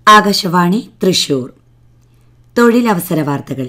ആകാശവാണി തൃശൂർ തൊഴിലവസര വാർത്തകൾ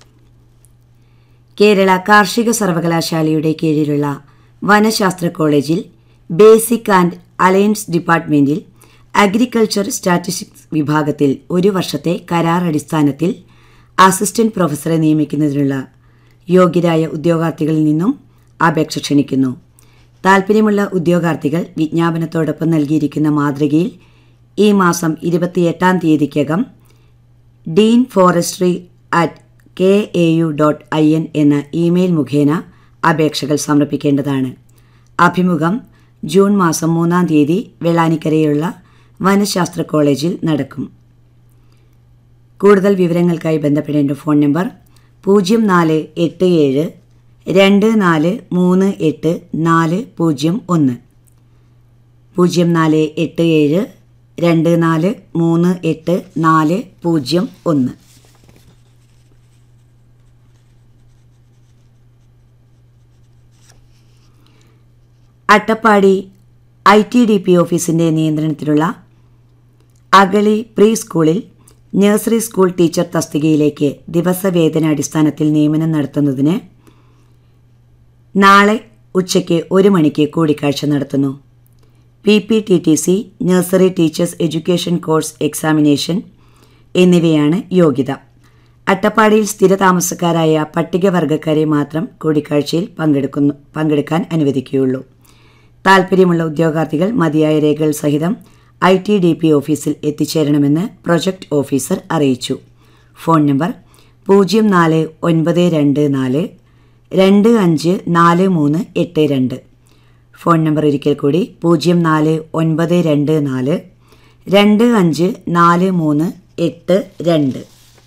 കേരള കാർഷിക സർവകലാശാലയുടെ കീഴിലുള്ള വനശാസ്ത്ര കോളേജിൽ ബേസിക് ആൻഡ് അലയൻസ് ഡിപ്പാർട്ട്മെന്റിൽ അഗ്രികൾച്ചർ സ്റ്റാറ്റിസ്റ്റിക്സ് വിഭാഗത്തിൽ ഒരു വർഷത്തെ കരാർ അടിസ്ഥാനത്തിൽ അസിസ്റ്റന്റ് പ്രൊഫസറെ നിയമിക്കുന്നതിനുള്ള യോഗ്യരായ ഉദ്യോഗാർത്ഥികളിൽ നിന്നും അപേക്ഷ ക്ഷണിക്കുന്നു താൽപ്പര്യമുള്ള ഉദ്യോഗാർത്ഥികൾ വിജ്ഞാപനത്തോടൊപ്പം നൽകിയിരിക്കുന്ന മാതൃകയിൽ ഈ മാസം ഇരുപത്തിയെട്ടാം തീയതിക്കകം dean forestry at K A U dot I N എന്ന ഇമെയിൽ മുഖേന അപേക്ഷകൾ സമർപ്പിക്കേണ്ടതാണ് അഭിമുഖം ജൂൺ മാസം മൂന്നാം തീയതി വെള്ളാനിക്കരയുള്ള വനശാസ്ത്ര കോളേജിൽ നടക്കും കൂടുതൽ വിവരങ്ങൾക്കായി ബന്ധപ്പെടേണ്ട ഫോൺ നമ്പർ പൂജ്യം നാല് എട്ട് ഏഴ് രണ്ട് നാല് മൂന്ന് എട്ട് നാല് പൂജ്യം ഒന്ന് പൂജ്യം നാല് എട്ട് ഏഴ് രണ്ട് നാല് മൂന്ന് എട്ട് നാല് പൂജ്യം ഒന്ന് Attappadi I T D P ഓഫീസിന്റെ നിയന്ത്രണത്തിലുള്ള അഗളി പ്രീ സ്കൂളിൽ നഴ്സറി സ്കൂൾ ടീച്ചർ തസ്തികയിലേക്ക് ദിവസവേതനാടിസ്ഥാനത്തിൽ നിയമനം നടത്തുന്നതിന് നാളെ ഉച്ചയ്ക്ക് ഒരു മണിക്ക് കൂടിക്കാഴ്ച നടത്തുന്നു P P T T C nursery teachers education course examination എന്നിവയാണ് യോഗ്യത അട്ടപ്പാടിയിൽ സ്ഥിരതാമസക്കാരായ പട്ടികവർഗക്കാരെ മാത്രം കൂടിക്കാഴ്ചയിൽ പങ്കെടുക്കുന്നു പങ്കെടുക്കാൻ അനുവദിക്കുകയുള്ളൂ താൽപ്പര്യമുള്ള ഉദ്യോഗാർത്ഥികൾ മതിയായ രേഖകൾ സഹിതം ഐ ടി ഡി പി ഓഫീസിൽ എത്തിച്ചേരണമെന്ന് പ്രൊജക്ട് ഓഫീസർ അറിയിച്ചു ഫോൺ നമ്പർ പൂജ്യം നാല് ഒൻപത് രണ്ട് നാല് രണ്ട് അഞ്ച് നാല് മൂന്ന് എട്ട് രണ്ട് ഫോൺ നമ്പർ ഒരിക്കൽ കൂടി പൂജ്യം നാല് ഒൻപത് രണ്ട് നാല് രണ്ട് അഞ്ച് നാല് മൂന്ന് എട്ട് രണ്ട്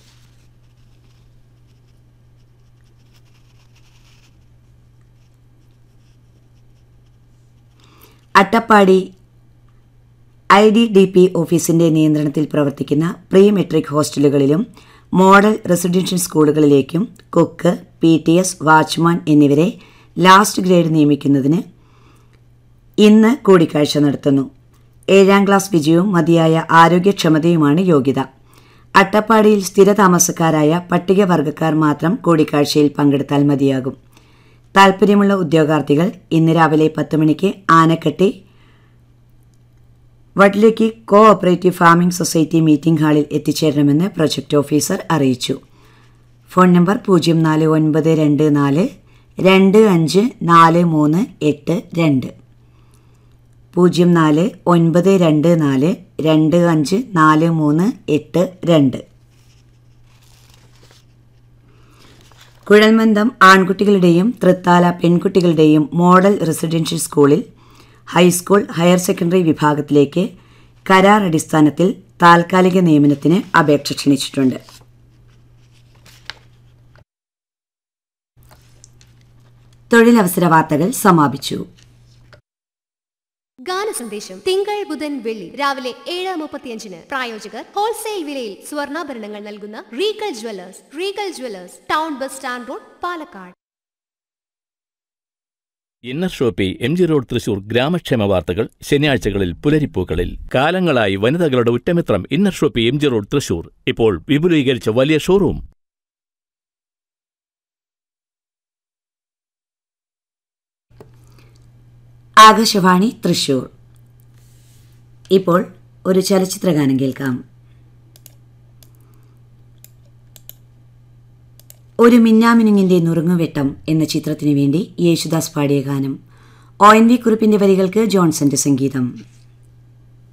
Attappadi I D D P ഓഫീസിന്റെ നിയന്ത്രണത്തിൽ പ്രവർത്തിക്കുന്ന പ്രീ മെട്രിക് ഹോസ്റ്റലുകളിലും മോഡൽ റെസിഡൻഷ്യൽ സ്കൂളുകളിലേക്കും cook P T S watchman എന്നിവരെ ലാസ്റ്റ് ഗ്രേഡ് നിയമിക്കുന്നതിന് ഇന്ന് കൂടിക്കാഴ്ച നടത്തുന്നു ഏഴാം ക്ലാസ് വിജയവും മതിയായ ആരോഗ്യക്ഷമതയുമാണ് യോഗ്യത അട്ടപ്പാടിയിൽ സ്ഥിരതാമസക്കാരായ പട്ടികവർഗക്കാർ മാത്രം കൂടിക്കാഴ്ചയിൽ പങ്കെടുത്താൽ മതിയാകും താൽപ്പര്യമുള്ള ഉദ്യോഗാർത്ഥികൾ ഇന്ന് രാവിലെ പത്ത് മണിക്ക് Anakatti Vadlakki cooperative farming society meeting ഹാളിൽ എത്തിച്ചേരണമെന്ന് പ്രൊജക്ട് ഓഫീസർ അറിയിച്ചു ഫോൺ നമ്പർ പൂജ്യം നാല് ഒൻപത് രണ്ട് നാല് രണ്ട് അഞ്ച് നാല് മൂന്ന് എട്ട് രണ്ട് പൂജ്യം നാല് ഒൻപത് രണ്ട് നാല് രണ്ട് അഞ്ച് നാല് മൂന്ന് എട്ട് രണ്ട് കുഴൽമന്ദം ആൺകുട്ടികളുടെയും തൃത്താല പെൺകുട്ടികളുടെയും മോഡൽ റെസിഡൻഷ്യൽ സ്കൂളിൽ ഹൈസ്കൂൾ ഹയർ സെക്കൻഡറി വിഭാഗത്തിലേക്ക് കരാർ അടിസ്ഥാനത്തിൽ താൽക്കാലിക നിയമനത്തിന് അപേക്ഷ ക്ഷണിച്ചിട്ടുണ്ട് തൊഴിലവസര വാർത്തകൾ സമാപിച്ചു ഗാനസന്ദേശം തിങ്കൾ ബുധൻ വെള്ളി രാവിലെ ഏഴ് മുപ്പത്തിയഞ്ചിന് പ്രായോജകർ ഹോൾസെയിൽ വിലയിൽ സ്വർണ്ണാഭരണങ്ങൾ നൽകുന്ന Regal jewellers Regal jewellers town bus stand road Palakkad Inner Shoppe M G road Thrissur ഗ്രാമക്ഷേമ വാർത്തകൾ ശനിയാഴ്ചകളിൽ പുലരിപ്പൂക്കളിൽ കാലങ്ങളായി വനിതകളുടെ ഉറ്റമിത്രം Inner Shoppe M G road Thrissur ഇപ്പോൾ വിപുലീകരിച്ച വലിയ ഷോറൂം ആകാശവാണി തൃശൂർ ഇപ്പോൾ ഒരു ചലച്ചിത്രഗാനം കേൾക്കാം ഒരു മിന്നാമിനുങ്ങിന്റെ നുറുങ്ങുവെട്ടം എന്ന ചിത്രത്തിനു വേണ്ടി യേശുദാസ് പാടിയ ഗാനം ഒ എൻ വി കുറിപ്പിന്റെ വരികൾക്ക് ജോൺസന്റെ സംഗീതം